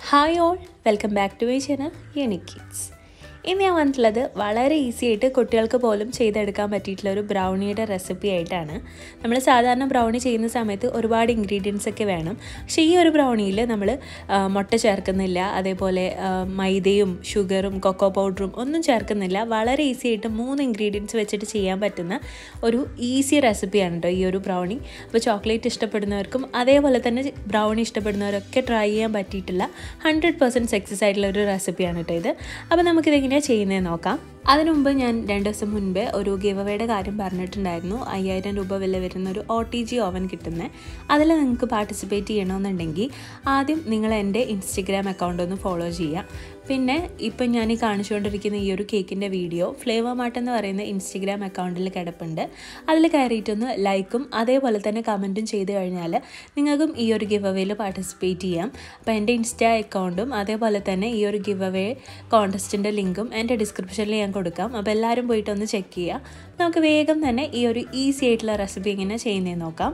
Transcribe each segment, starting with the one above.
hi all welcome back to my channel unique kids ഇന്ന് ഞാൻ വന്നിട്ടുള്ളത് വളരെ ഈസി ആയിട്ട് കുട്ടികൾക്ക് പോലും ചെയ്തെടുക്കാൻ പറ്റിയിട്ടുള്ള ഒരു ബ്രൗണിയുടെ റെസിപ്പി ആയിട്ടാണ് നമ്മൾ സാധാരണ ബ്രൗണി ചെയ്യുന്ന സമയത്ത് ഒരുപാട് ഇൻഗ്രീഡിയൻസ് ഒക്കെ വേണം പക്ഷേ ഈ ഒരു ബ്രൗണിയിൽ നമ്മൾ മുട്ട ചേർക്കുന്നില്ല അതേപോലെ ആ, മൈദയും ഷുഗറും കൊക്കോ പൗഡറും ഒന്നും ചേർക്കുന്നില്ല വളരെ ഈസി ആയിട്ട് മൂന്ന് ഇൻഗ്രീഡിയൻസ് വെച്ചിട്ട് ചെയ്യാൻ പറ്റുന്ന ഒരു ഈസി റെസിപ്പിയാണ് കേട്ടോ ഈ ഒരു ബ്രൗണി അപ്പോൾ ചോക്ലേറ്റ് ഇഷ്ടപ്പെടുന്നവർക്കും അതേപോലെ തന്നെ ബ്രൗണി ഇഷ്ടപ്പെടുന്നവരൊക്കെ ട്രൈ ചെയ്യാൻ പറ്റിയിട്ടുള്ള ഹൺഡ്രഡ് പെർസെൻറ്റ് സക്സസ് ആയിട്ടുള്ള ഒരു റെസിപ്പിയാണ് കേട്ടോ ഇത് അപ്പോൾ നമുക്കിതെങ്ങനെയാണ് ചെയ്യുന്നത് നോക്കാം അതിനു മുമ്പ് ഞാൻ രണ്ട് ദിവസം മുൻപേ ഒരു ഗിവ് അവയുടെ കാര്യം പറഞ്ഞിട്ടുണ്ടായിരുന്നു അയ്യായിരം രൂപ വില വരുന്ന ഒരു ഒ ടി ജി ഓവൻ കിട്ടുന്നത് അതിൽ നിങ്ങൾക്ക് പാർട്ടിസിപ്പേറ്റ് ചെയ്യണമെന്നുണ്ടെങ്കിൽ ആദ്യം നിങ്ങൾ എൻ്റെ ഇൻസ്റ്റഗ്രാം അക്കൗണ്ട് ഒന്ന് ഫോളോ ചെയ്യുക പിന്നെ ഇപ്പം ഞാൻ ഈ കാണിച്ചുകൊണ്ടിരിക്കുന്ന ഈ ഒരു കേക്കിൻ്റെ വീഡിയോ ഫ്ലേവർ മാർട്ട് എന്ന് പറയുന്ന ഇൻസ്റ്റഗ്രാം അക്കൗണ്ടിൽ കിടപ്പുണ്ട് അതിൽ കയറിയിട്ടൊന്ന് ലൈക്കും അതേപോലെ തന്നെ കമൻറ്റും ചെയ്ത് കഴിഞ്ഞാൽ നിങ്ങൾക്കും ഈ ഒരു ഗിവ് അവേയിൽ പാർട്ടിസിപ്പേറ്റ് ചെയ്യാം അപ്പോൾ എൻ്റെ ഇൻസ്റ്റ അക്കൗണ്ടും അതേപോലെ തന്നെ ഈ ഒരു ഗിവ് അവേ കോൺടെസ്റ്റിൻ്റെ ലിങ്കും എൻ്റെ ഡിസ്ക്രിപ്ഷനിൽ ഞാൻ കൊടുക്കാം അപ്പോൾ എല്ലാവരും പോയിട്ടൊന്ന് ചെക്ക് ചെയ്യുക നമുക്ക് വേഗം തന്നെ ഈ ഒരു ഈസി ആയിട്ടുള്ള റെസിപ്പി എങ്ങനെ ചെയ്യുന്നതെന്ന് നോക്കാം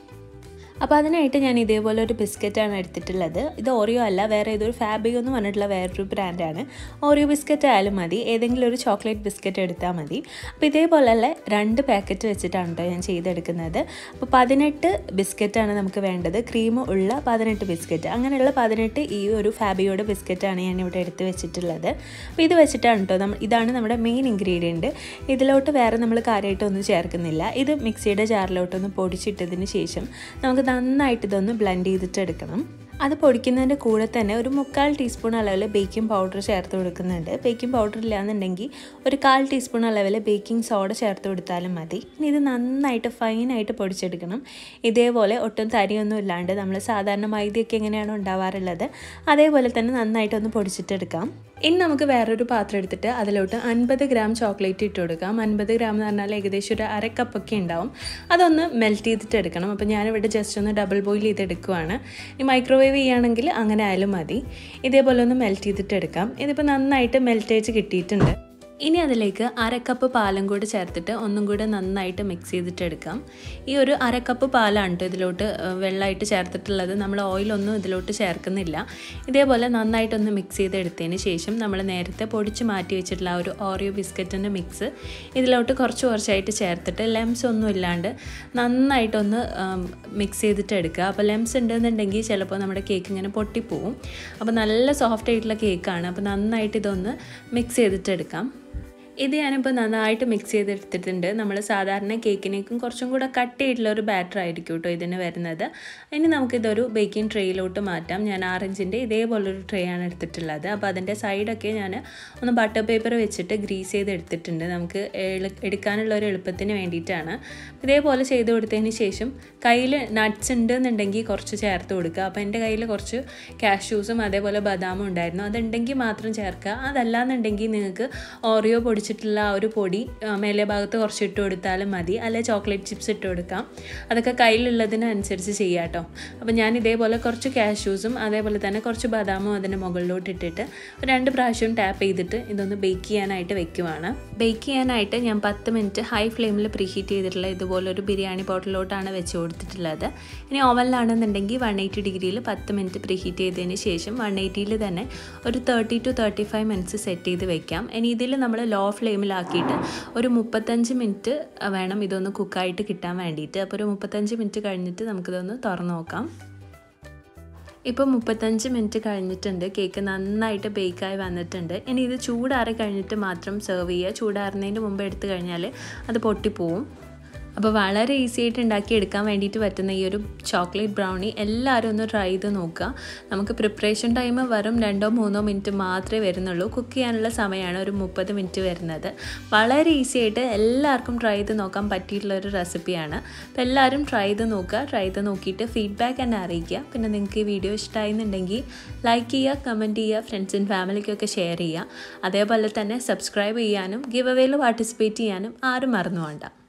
അപ്പോൾ അതിനായിട്ട് ഞാൻ ഇതേപോലെ ഒരു ബിസ്ക്കറ്റാണ് എടുത്തിട്ടുള്ളത് ഇത് ഓറിയോ അല്ല വേറെ ഏതൊരു ഫാബിയോ എന്ന് പറഞ്ഞിട്ടുള്ള വേറൊരു ബ്രാൻഡാണ് ഓറിയോ ബിസ്ക്കറ്റ് ആയാലും മതി ഏതെങ്കിലും ഒരു ചോക്ലേറ്റ് ബിസ്ക്കറ്റ് എടുത്താൽ മതി അപ്പോൾ ഇതേപോലെയുള്ള രണ്ട് പാക്കറ്റ് വെച്ചിട്ടാണ് കേട്ടോ ഞാൻ ചെയ്തെടുക്കുന്നത് അപ്പോൾ പതിനെട്ട് ബിസ്ക്കറ്റാണ് നമുക്ക് വേണ്ടത് ക്രീം ഉള്ള പതിനെട്ട് ബിസ്ക്കറ്റ് അങ്ങനെയുള്ള പതിനെട്ട് ഈ ഒരു ഫാബിയോയുടെ ബിസ്ക്കറ്റാണ് ഞാൻ ഇവിടെ എടുത്ത് വെച്ചിട്ടുള്ളത് അപ്പോൾ ഇത് വെച്ചിട്ടാണ് കേട്ടോ നമ്മൾ ഇതാണ് നമ്മുടെ മെയിൻ ഇൻഗ്രീഡിയൻറ്റ് ഇതിലോട്ട് വേറെ നമ്മൾ കാര്യമായിട്ടൊന്നും ചേർക്കുന്നില്ല ഇത് മിക്സിയുടെ ജാറിലോട്ടൊന്ന് പൊടിച്ചിട്ടതിന് ശേഷം നമുക്ക് നന്നായിട്ട് ഇതൊന്ന് ബ്ലെൻഡ് ചെയ്തിട്ട് എടുക്കണം അത് പൊടിക്കുന്നതിൻ്റെ കൂടെ തന്നെ ഒരു മുക്കാൽ ടീസ്പൂൺ അളവിൽ ബേക്കിംഗ് പൗഡർ ചേർത്ത് കൊടുക്കുന്നുണ്ട് ബേക്കിംഗ് പൗഡർ ഇല്ലാന്നുണ്ടെങ്കിൽ ഒരു കാൽ ടീസ്പൂൺ അളവിൽ ബേക്കിംഗ് സോഡ ചേർത്ത് കൊടുത്താലും മതി ഇനി ഇത് നന്നായിട്ട് ഫൈനായിട്ട് പൊടിച്ചെടുക്കണം ഇതേപോലെ ഒട്ടും തരിയൊന്നും ഇല്ലാണ്ട് നമ്മൾ സാധാരണ മൈദയൊക്കെ എങ്ങനെയാണോ ഉണ്ടാവാറുള്ളത് അതേപോലെ തന്നെ നന്നായിട്ടൊന്ന് പൊടിച്ചിട്ടെടുക്കാം ഇനി നമുക്ക് വേറൊരു പാത്രം എടുത്തിട്ട് അതിലോട്ട് അൻപത് ഗ്രാം ചോക്ലേറ്റ് ഇട്ട് കൊടുക്കാം അൻപത് ഗ്രാം എന്ന് പറഞ്ഞാൽ ഏകദേശം ഒരു അര കപ്പൊക്കെ ഉണ്ടാവും അതൊന്ന് മെൽറ്റ് ചെയ്തിട്ട് എടുക്കണം അപ്പോൾ ഞാനിവിടെ ജസ്റ്റ് ഒന്ന് ഡബിൾ ബോയിൽ ചെയ്തെടുക്കുവാണ് ഈ മൈക്രോവേവ് ചെയ്യുകയാണെങ്കിൽ അങ്ങനെ ആയാലും മതി ഇതേപോലെ ഒന്ന് മെൽറ്റ് ചെയ്തിട്ട് എടുക്കാം ഇതിപ്പോൾ നന്നായിട്ട് മെൽറ്റേജ് കിട്ടിയിട്ടുണ്ട് ഇനി അതിലേക്ക് അര കപ്പ് പാലും കൂടി ചേർത്തിട്ട് ഒന്നും കൂടെ നന്നായിട്ട് മിക്സ് ചെയ്തിട്ട് എടുക്കാം ഈ ഒരു അര കപ്പ് പാലാണ് കേട്ടോ ഇതിലോട്ട് ഏഹ്, വെള്ളമായിട്ട് ചേർത്തിട്ടുള്ളത് നമ്മൾ ഓയിലൊന്നും ഇതിലോട്ട് ചേർക്കുന്നില്ല ഇതേപോലെ നന്നായിട്ടൊന്ന് മിക്സ് ചെയ്തെടുത്തതിന് ശേഷം നമ്മൾ നേരത്തെ പൊടിച്ച് മാറ്റി വെച്ചിട്ടുള്ള ആ ഒരു ഓറിയോ ബിസ്ക്കറ്റിൻ്റെ മിക്സ് ഇതിലോട്ട് കുറച്ച് കുറച്ചായിട്ട് ചേർത്തിട്ട് ലെംസ് ഒന്നും ഇല്ലാണ്ട് നന്നായിട്ടൊന്ന് മിക്സ് ചെയ്തിട്ട് എടുക്കുക അപ്പോൾ ലെംസ് ഉണ്ടെന്നുണ്ടെങ്കിൽ ചിലപ്പോൾ നമ്മുടെ കേക്ക് ഇങ്ങനെ പൊട്ടിപ്പോവും അപ്പോൾ നല്ല സോഫ്റ്റ് ആയിട്ടുള്ള കേക്കാണ് അപ്പോൾ നന്നായിട്ട് ഇതൊന്ന് മിക്സ് ചെയ്തിട്ട് എടുക്കാം ഇത് ഞാനിപ്പോൾ നന്നായിട്ട് മിക്സ് ചെയ്തെടുത്തിട്ടുണ്ട് നമ്മൾ സാധാരണ കേക്കിനേക്കും കുറച്ചും കൂടെ കട്ട് ചെയ്തിട്ടുള്ള ഒരു ബാറ്റർ ആയിരിക്കും കേട്ടോ ഇതിന് വരുന്നത് ഇനി നമുക്കിതൊരു ബേക്കിംഗ് ട്രേയിലോട്ട് മാറ്റാം ഞാൻ ആറഞ്ചിൻ്റെ ഇതേപോലൊരു ട്രേ ആണ് എടുത്തിട്ടുള്ളത് അപ്പോൾ അതിൻ്റെ സൈഡൊക്കെ ഞാൻ ഒന്ന് ബട്ടർ പേപ്പർ വെച്ചിട്ട് ഗ്രീസ് ചെയ്ത് എടുത്തിട്ടുണ്ട് നമുക്ക് എളു- എടുക്കാനുള്ള ഒരു എളുപ്പത്തിന് വേണ്ടിയിട്ടാണ് ഇതേപോലെ ചെയ്ത് കൊടുത്തതിന് ശേഷം കയ്യിൽ നട്ട്സ് ഉണ്ട് എന്നുണ്ടെങ്കിൽ കുറച്ച് ചേർത്ത് കൊടുക്കുക അപ്പോൾ എൻ്റെ കയ്യിൽ കുറച്ച് കാഷ്യൂസും അതേപോലെ ബദാമും ഉണ്ടായിരുന്നു അതുണ്ടെങ്കിൽ മാത്രം ചേർക്കുക അതല്ലാന്നുണ്ടെങ്കിൽ നിങ്ങൾക്ക് ഓറിയോ പൊടിച്ചിട്ടുള്ള ആ ഒരു പൊടി ആ, മേലെ ഭാഗത്ത് കുറച്ച് ഇട്ട് കൊടുത്താലും മതി അല്ലെ ചോക്ലേറ്റ് ചിപ്സ് ഇട്ട് കൊടുക്കാം അതൊക്കെ കയ്യിലുള്ളതിനനുസരിച്ച് ചെയ്യാം കേട്ടോ അപ്പോൾ ഞാൻ ഇതേപോലെ കുറച്ച് കാഷ്യൂസും അതേപോലെ തന്നെ കുറച്ച് ബദാമും അതിൻ്റെ മുകളിലോട്ട് ഇട്ടിട്ട് ഒരു രണ്ട് പ്രാവശ്യം ടാപ്പ് ചെയ്തിട്ട് ഇതൊന്ന് ബേക്ക് ചെയ്യാനായിട്ട് വെക്കുവാണ് ബേക്ക് ചെയ്യാനായിട്ട് ഞാൻ പത്ത് മിനിറ്റ് ഹൈ ഫ്ലെയിമിൽ പ്രീഹീറ്റ് ചെയ്തിട്ടുള്ള ഇതുപോലൊരു ബിരിയാണി പോട്ടിലോട്ടാണ് വെച്ച് കൊടുത്തിട്ടുള്ളത് ഇനി ഓവനിലാണെന്നുണ്ടെങ്കിൽ വൺ എയ്റ്റി ഡിഗ്രിയിൽ പത്ത് മിനിറ്റ് പ്രീഹീറ്റ് ചെയ്തതിന് ശേഷം വൺ എയ്റ്റിയിൽ തന്നെ ഒരു thirty two thirty five minutes set ചെയ്ത് വെക്കാം ഇനി ഇതിൽ നമ്മൾ ലോ ഫ്ലെയിമിലാക്കിയിട്ട് ഒരു മുപ്പത്തഞ്ച് മിനിറ്റ് വേണം ഇതൊന്ന് കുക്കായിട്ട് കിട്ടാൻ വേണ്ടിയിട്ട് അപ്പോൾ ഒരു മുപ്പത്തഞ്ച് മിനിറ്റ് കഴിഞ്ഞിട്ട് നമുക്കിതൊന്ന് തുറന്ന് നോക്കാം ഇപ്പോൾ മുപ്പത്തഞ്ച് മിനിറ്റ് കഴിഞ്ഞിട്ടുണ്ട് കേക്ക് നന്നായിട്ട് ബേക്കായി വന്നിട്ടുണ്ട് ഇനി ഇത് ചൂടാറി കഴിഞ്ഞിട്ട് മാത്രം സെർവ് ചെയ്യുക ചൂടാറുന്നതിന് മുമ്പ് എടുത്തു കഴിഞ്ഞാൽ അത് പൊട്ടിപ്പോവും അപ്പോൾ വളരെ ഈസി ആയിട്ട് ഉണ്ടാക്കി എടുക്കാൻ വേണ്ടിയിട്ട് പറ്റുന്ന ഈ ഒരു ചോക്ലേറ്റ് ബ്രൗണി എല്ലാവരും ഒന്ന് ട്രൈ ചെയ്ത് നോക്കുക നമുക്ക് പ്രിപ്പറേഷൻ ടൈം വെറും രണ്ടോ മൂന്നോ മിനിറ്റ് മാത്രമേ വരുന്നുള്ളൂ കുക്ക് ചെയ്യാനുള്ള സമയമാണ് ഒരു മുപ്പത് മിനിറ്റ് വരുന്നത് വളരെ ഈസി ആയിട്ട് എല്ലാവർക്കും ട്രൈ ചെയ്ത് നോക്കാൻ പറ്റിയിട്ടുള്ള ഒരു റെസിപ്പിയാണ് അപ്പോൾ എല്ലാവരും ട്രൈ ചെയ്ത് നോക്കുക ട്രൈ ചെയ്ത് നോക്കിയിട്ട് ഫീഡ്ബാക്ക് എന്നെ അറിയിക്കുക പിന്നെ നിങ്ങൾക്ക് ഈ വീഡിയോ ഇഷ്ടമായിരുന്നുണ്ടെങ്കിൽ ലൈക്ക് ചെയ്യുക കമൻറ്റ് ചെയ്യുക ഫ്രണ്ട്സിനും ഫാമിലിക്കൊക്കെ ഷെയർ ചെയ്യുക അതേപോലെ തന്നെ സബ്സ്ക്രൈബ് ചെയ്യാനും ഗിവ് അവേയിൽ പാർട്ടിസിപ്പേറ്റ് ചെയ്യാനും ആരും മറന്നു വേണ്ട